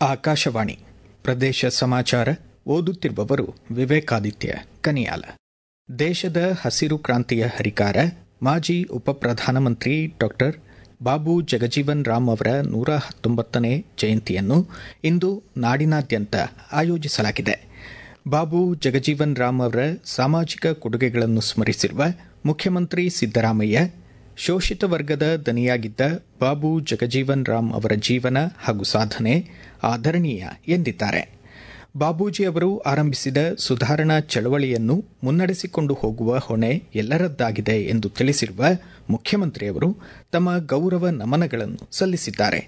ಆಕಾಶವಾಣಿ ಪ್ರದೇಶ ಸಮಾಚಾರ ಓದುತ್ತಿರುವವರು ವಿವೇಕಾದಿತ್ಯ ಕನಿಯಾಲ ದೇಶದ ಹಸಿರು ಕ್ರಾಂತಿಯ ಹರಿಕಾರ ಮಾಜಿ ಉಪಪ್ರಧಾನಮಂತ್ರಿ ಡಾಕ್ಟರ್ ಬಾಬು ಜಗಜೀವನ್ ರಾಮ್ ಅವರ ನೂರ ಹತ್ತೊಂಬತ್ತನೇ ಜಯಂತಿಯನ್ನು ಇಂದು ನಾಡಿನಾದ್ಯಂತ ಆಯೋಜಿಸಲಾಗಿದೆ ಬಾಬು ಜಗಜೀವನ್ ರಾಮ್ ಅವರ ಸಾಮಾಜಿಕ ಕೊಡುಗೆಗಳನ್ನು ಸ್ಮರಿಸಿರುವ ಮುಖ್ಯಮಂತ್ರಿ ಸಿದ್ದರಾಮಯ್ಯ ಶೋಷಿತ ವರ್ಗದ ದನಿಯಾಗಿದ್ದ ಬಾಬು ಜಗಜೀವನ್ ರಾಮ್ ಅವರ ಜೀವನ ಹಾಗೂ ಸಾಧನೆ ಆದರಣೀಯ ಎಂದಿದ್ದಾರೆ ಬಾಬೂಜಿ ಅವರು ಆರಂಭಿಸಿದ ಸುಧಾರಣಾ ಚಳವಳಿಯನ್ನು ಮುನ್ನಡೆಸಿಕೊಂಡು ಹೋಗುವ ಹೊಣೆ ಎಲ್ಲರದ್ದಾಗಿದೆ ಎಂದು ತಿಳಿಸಿರುವ ಮುಖ್ಯಮಂತ್ರಿಯವರು ತಮ್ಮ ಗೌರವ ನಮನಗಳನ್ನು ಸಲ್ಲಿಸಿದ್ದಾರೆ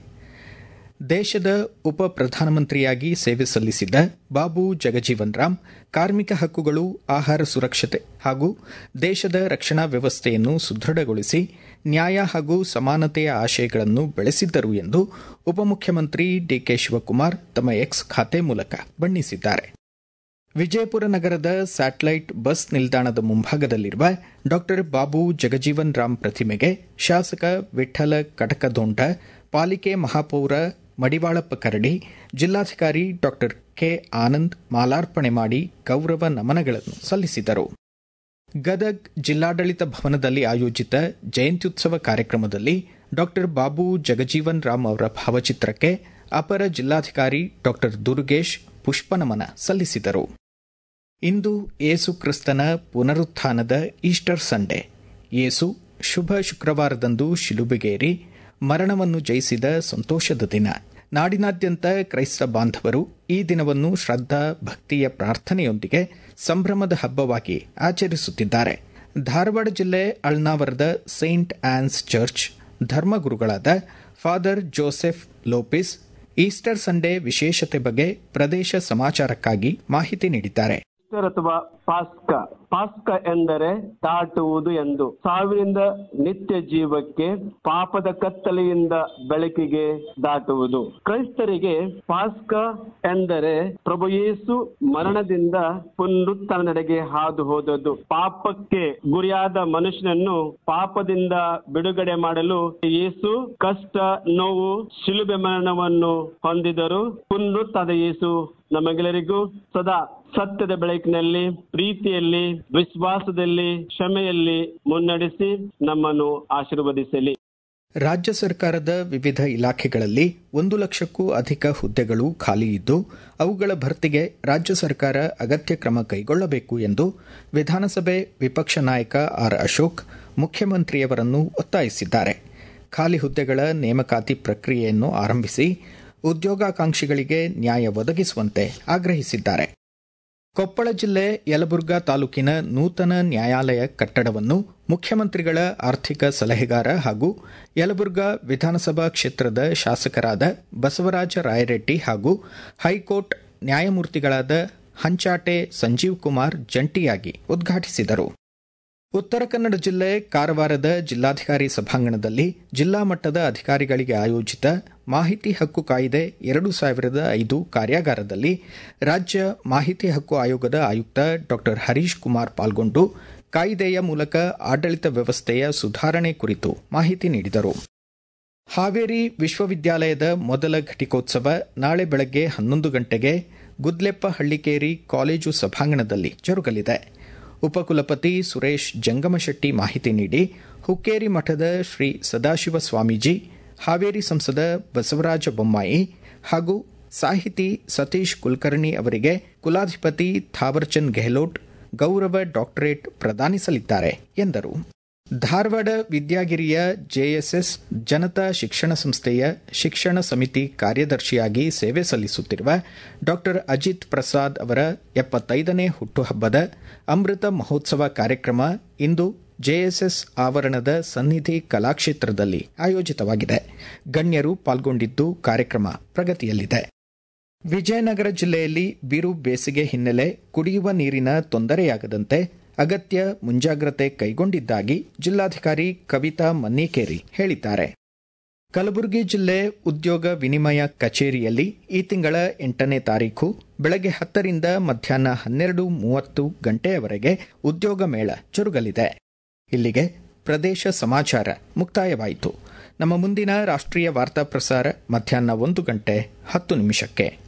ದೇಶದ ಉಪ ಪ್ರಧಾನಮಂತ್ರಿಯಾಗಿ ಸೇವೆ ಸಲ್ಲಿಸಿದ್ದ ಬಾಬು ಜಗಜೀವನ್ ರಾಮ್ ಕಾರ್ಮಿಕ ಹಕ್ಕುಗಳು ಆಹಾರ ಸುರಕ್ಷತೆ ಹಾಗೂ ದೇಶದ ರಕ್ಷಣಾ ವ್ಯವಸ್ಥೆಯನ್ನು ಸುದೃಢಗೊಳಿಸಿ ನ್ಯಾಯ ಹಾಗೂ ಸಮಾನತೆಯ ಆಶಯಗಳನ್ನು ಬೆಳೆಸಿದ್ದರು ಎಂದು ಉಪಮುಖ್ಯಮಂತ್ರಿ ಡಿಕೆ ಶಿವಕುಮಾರ್ ತಮ್ಮ ಎಕ್ಸ್ ಖಾತೆ ಮೂಲಕ ಬಣ್ಣಿಸಿದ್ದಾರೆ ವಿಜಯಪುರ ನಗರದ ಸ್ಯಾಟಲೈಟ್ ಬಸ್ ನಿಲ್ದಾಣದ ಮುಂಭಾಗದಲ್ಲಿರುವ ಡಾ ಬಾಬು ಜಗಜೀವನ್ ರಾಮ್ ಪ್ರತಿಮೆಗೆ ಶಾಸಕ ವಿಠಲ ಕಟಕದೊಂಡ ಪಾಲಿಕೆ ಮಹಾಪೌರ ಮಡಿವಾಳಪ್ಪ ಕರಡಿ ಜಿಲ್ಲಾಧಿಕಾರಿ ಡಾ ಕೆ ಆನಂದ್ ಮಾಲಾರ್ಪಣೆ ಮಾಡಿ ಗೌರವ ನಮನಗಳನ್ನು ಸಲ್ಲಿಸಿದರು ಗದಗ್ ಜಿಲ್ಲಾಡಳಿತ ಭವನದಲ್ಲಿ ಆಯೋಜಿತ ಜಯಂತ್ಯುತ್ಸವ ಕಾರ್ಯಕ್ರಮದಲ್ಲಿ ಡಾ ಬಾಬು ಜಗಜೀವನ್ ರಾಮ್ ಅವರ ಭಾವಚಿತ್ರಕ್ಕೆ ಅಪರ ಜಿಲ್ಲಾಧಿಕಾರಿ ಡಾ ದುರುಗೇಶ್ ಪುಷ್ಪನಮನ ಸಲ್ಲಿಸಿದರು ಇಂದು ಏಸು ಕ್ರಿಸ್ತನ ಪುನರುತ್ಥಾನದ ಈಸ್ಟರ್ ಸಂಡೇ ಯೇಸು ಶುಭ ಶುಕ್ರವಾರದಂದು ಶಿಲುಬೆಗೇರಿ ಮರಣವನ್ನು ಜಯಿಸಿದ ಸಂತೋಷದ ದಿನ ನಾಡಿನಾದ್ಯಂತ ಕ್ರೈಸ್ತ ಬಾಂಧವರು ಈ ದಿನವನ್ನು ಶ್ರದ್ಧಾ ಭಕ್ತಿಯ ಪ್ರಾರ್ಥನೆಯೊಂದಿಗೆ ಸಂಭ್ರಮದ ಹಬ್ಬವಾಗಿ ಆಚರಿಸುತ್ತಿದ್ದಾರೆ ಧಾರವಾಡ ಜಿಲ್ಲೆ ಅಳ್ನಾವರದ ಸೈಂಟ್ ಆನ್ಸ್ ಚರ್ಚ್ ಧರ್ಮಗುರುಗಳಾದ father Joseph Lopes Easter Sunday ವಿಶೇಷತೆ ಬಗ್ಗೆ ಪ್ರದೇಶ ಸಮಾಚಾರಕ್ಕಾಗಿ ಮಾಹಿತಿ ನೀಡಿದ್ದಾರೆ ಈಸ್ಟರ್ ಅಥವಾ ಪಾಸ್ಕ ಪಾಸ್ಕ ಎಂದರೆ ದಾಟುವುದು ಎಂದು ಸಾವಿನಿಂದ ನಿತ್ಯ ಜೀವಕ್ಕೆ ಪಾಪದ ಕತ್ತಲೆಯಿಂದ ಬೆಳಕಿಗೆ ದಾಟುವುದು ಕ್ರೈಸ್ತರಿಗೆ ಪಾಸ್ಕ ಎಂದರೆ ಪ್ರಭು ಯೇಸು ಮರಣದಿಂದ ಪುನರುತ್ಥಾನದೆಡೆಗೆ ಹಾದು ಹೋದದ್ದು ಪಾಪಕ್ಕೆ ಗುರಿಯಾದ ಮನುಷ್ಯನನ್ನು ಪಾಪದಿಂದ ಬಿಡುಗಡೆ ಮಾಡಲು ಯೇಸು ಕಷ್ಟ ನೋವು ಶಿಲುಬೆ ಮರಣವನ್ನು ಹೊಂದಿದರು ಪುನರುತ್ಥಾದ ಯೇಸು ನಮಗೆಲ್ಲರಿಗೂ ಸದಾ ಸತ್ಯದ ಬೆಳಕಿನಲ್ಲಿ ಪ್ರೀತಿಯಲ್ಲಿ ವಿಶ್ವಾಸದಲ್ಲಿ ಕ್ಷಮೆಯಲ್ಲಿ ಮುನ್ನಡೆಸಿ ನಮ್ಮನ್ನು ಆಶೀರ್ವದಿಸಲಿ ರಾಜ್ಯ ಸರ್ಕಾರದ ವಿವಿಧ ಇಲಾಖೆಗಳಲ್ಲಿ ಒಂದು ಲಕ್ಷಕ್ಕೂ ಅಧಿಕ ಹುದ್ದೆಗಳು ಖಾಲಿ ಇದ್ದು ಅವುಗಳ ಭರ್ತಿಗೆ ರಾಜ್ಯ ಸರ್ಕಾರ ಅಗತ್ಯ ಕ್ರಮ ಕೈಗೊಳ್ಳಬೇಕು ಎಂದು ವಿಧಾನಸಭೆ ವಿಪಕ್ಷ ನಾಯಕ ಆರ್ ಅಶೋಕ್ ಮುಖ್ಯಮಂತ್ರಿಯವರನ್ನು ಒತ್ತಾಯಿಸಿದ್ದಾರೆ ಖಾಲಿ ಹುದ್ದೆಗಳ ನೇಮಕಾತಿ ಪ್ರಕ್ರಿಯೆಯನ್ನು ಆರಂಭಿಸಿ ಉದ್ಯೋಗಾಕಾಂಕ್ಷಿಗಳಿಗೆ ನ್ಯಾಯ ಒದಗಿಸುವಂತೆ ಆಗ್ರಹಿಸಿದ್ದಾರೆ ಕೊಪ್ಪಳ ಜಿಲ್ಲೆ ಯಲಬುರ್ಗಾ ತಾಲೂಕಿನ ನೂತನ ನ್ಯಾಯಾಲಯ ಕಟ್ಟಡವನ್ನು ಮುಖ್ಯಮಂತ್ರಿಗಳ ಆರ್ಥಿಕ ಸಲಹೆಗಾರ ಹಾಗೂ ಯಲಬುರ್ಗಾ ವಿಧಾನಸಭಾ ಕ್ಷೇತ್ರದ ಶಾಸಕರಾದ ಬಸವರಾಜ ರಾಯರೆಡ್ಡಿ ಹಾಗೂ ಹೈಕೋರ್ಟ್ ನ್ಯಾಯಮೂರ್ತಿಗಳಾದ ಹಂಚಾಟೆ ಸಂಜೀವ್ ಕುಮಾರ್ ಜಂಟಿಯಾಗಿ ಉದ್ಘಾಟಿಸಿದರು ಉತ್ತರ ಕನ್ನಡ ಜಿಲ್ಲೆ ಕಾರವಾರದ ಜಿಲ್ಲಾಧಿಕಾರಿ ಸಭಾಂಗಣದಲ್ಲಿ ಜಿಲ್ಲಾ ಮಟ್ಟದ ಅಧಿಕಾರಿಗಳಿಗೆ ಆಯೋಜಿತ ಮಾಹಿತಿ ಹಕ್ಕು ಕಾಯ್ದೆ ಎರಡು ಸಾವಿರದ ಐದು ಕಾರ್ಯಾಗಾರದಲ್ಲಿ ರಾಜ್ಯ ಮಾಹಿತಿ ಹಕ್ಕು ಆಯೋಗದ ಆಯುಕ್ತ ಡಾ ಹರೀಶ್ ಕುಮಾರ್ ಪಾಲ್ಗೊಂಡು ಕಾಯ್ದೆಯ ಮೂಲಕ ಆಡಳಿತ ವ್ಯವಸ್ಥೆಯ ಸುಧಾರಣೆ ಕುರಿತು ಮಾಹಿತಿ ನೀಡಿದರು ಹಾವೇರಿ ವಿಶ್ವವಿದ್ಯಾಲಯದ ಮೊದಲ ಘಟಿಕೋತ್ಸವ ನಾಳೆ ಬೆಳಗ್ಗೆ ಹನ್ನೊಂದು ಗಂಟೆಗೆ ಗುದ್ಲೆಪ್ಪ ಹಳ್ಳಿಕೇರಿ ಕಾಲೇಜು ಸಭಾಂಗಣದಲ್ಲಿ ಜರುಗಲಿದೆ ಉಪಕುಲಪತಿ ಸುರೇಶ್ ಜಂಗಮಶೆಟ್ಟಿ ಮಾಹಿತಿ ನೀಡಿ ಹುಕ್ಕೇರಿ ಮಠದ ಶ್ರೀ ಸದಾಶಿವ ಸ್ವಾಮೀಜಿ ಹಾವೇರಿ ಸಂಸದ ಬಸವರಾಜ ಬೊಮ್ಮಾಯಿ ಹಾಗೂ ಸಾಹಿತಿ ಸತೀಶ್ ಕುಲಕರ್ಣಿ ಅವರಿಗೆ ಕುಲಾಧಿಪತಿ ಥಾವರ್ಚಂದ್ ಗೆಹ್ಲೋಟ್ ಗೌರವ ಡಾಕ್ಟರೇಟ್ ಪ್ರದಾನಿಸಲಿದ್ದಾರೆ ಎಂದರು ಧಾರವಾಡ ವಿದ್ಯಾಗಿರಿಯ ಜೆಎಸ್ಎಸ್ ಜನತಾ ಶಿಕ್ಷಣ ಸಂಸ್ಥೆಯ ಶಿಕ್ಷಣ ಸಮಿತಿ ಕಾರ್ಯದರ್ಶಿಯಾಗಿ ಸೇವೆ ಸಲ್ಲಿಸುತ್ತಿರುವ ಡಾ ಅಜಿತ್ ಪ್ರಸಾದ್ ಅವರ ಎಪ್ಪತ್ತೈದನೇ ಹುಟ್ಟುಹಬ್ಬದ ಅಮೃತ ಮಹೋತ್ಸವ ಕಾರ್ಯಕ್ರಮ ಇಂದು ಜೆಎಸ್ಎಸ್ ಆವರಣದ ಸನ್ನಿಧಿ ಕಲಾಕ್ಷೇತ್ರದಲ್ಲಿ ಆಯೋಜಿತವಾಗಿದೆ ಗಣ್ಯರು ಪಾಲ್ಗೊಂಡಿದ್ದು ಕಾರ್ಯಕ್ರಮ ಪ್ರಗತಿಯಲ್ಲಿದೆ ವಿಜಯನಗರ ಜಿಲ್ಲೆಯಲ್ಲಿ ಬಿರು ಬೇಸಿಗೆ ಹಿನ್ನೆಲೆ ಕುಡಿಯುವ ನೀರಿನ ತೊಂದರೆಯಾಗದಂತೆ ಅಗತ್ಯ ಮುಂಜಾಗ್ರತೆ ಕೈಗೊಂಡಿದ್ದಾಗಿ ಜಿಲ್ಲಾಧಿಕಾರಿ ಕವಿತಾ ಮನ್ನಿಕೇರಿ ಹೇಳಿದ್ದಾರೆ ಕಲಬುರಗಿ ಜಿಲ್ಲೆ ಉದ್ಯೋಗ ವಿನಿಮಯ ಕಚೇರಿಯಲ್ಲಿ ಈ ತಿಂಗಳ ಎಂಟನೇ ತಾರೀಖು ಬೆಳಗ್ಗೆ ಹತ್ತರಿಂದ ಮಧ್ಯಾಹ್ನ ಹನ್ನೆರಡು ಮೂವತ್ತು ಗಂಟೆಯವರೆಗೆ ಉದ್ಯೋಗ ಮೇಳ ಜರುಗಲಿದೆ ಇಲ್ಲಿಗೆ ಪ್ರದೇಶ ಸಮಾಚಾರ ಮುಕ್ತಾಯವಾಯಿತು ನಮ್ಮ ಮುಂದಿನ ರಾಷ್ಟ್ರೀಯ ವಾರ್ತಾ ಪ್ರಸಾರ ಮಧ್ಯಾಹ್ನ ಒಂದು ಗಂಟೆ ಹತ್ತು ನಿಮಿಷಕ್ಕೆ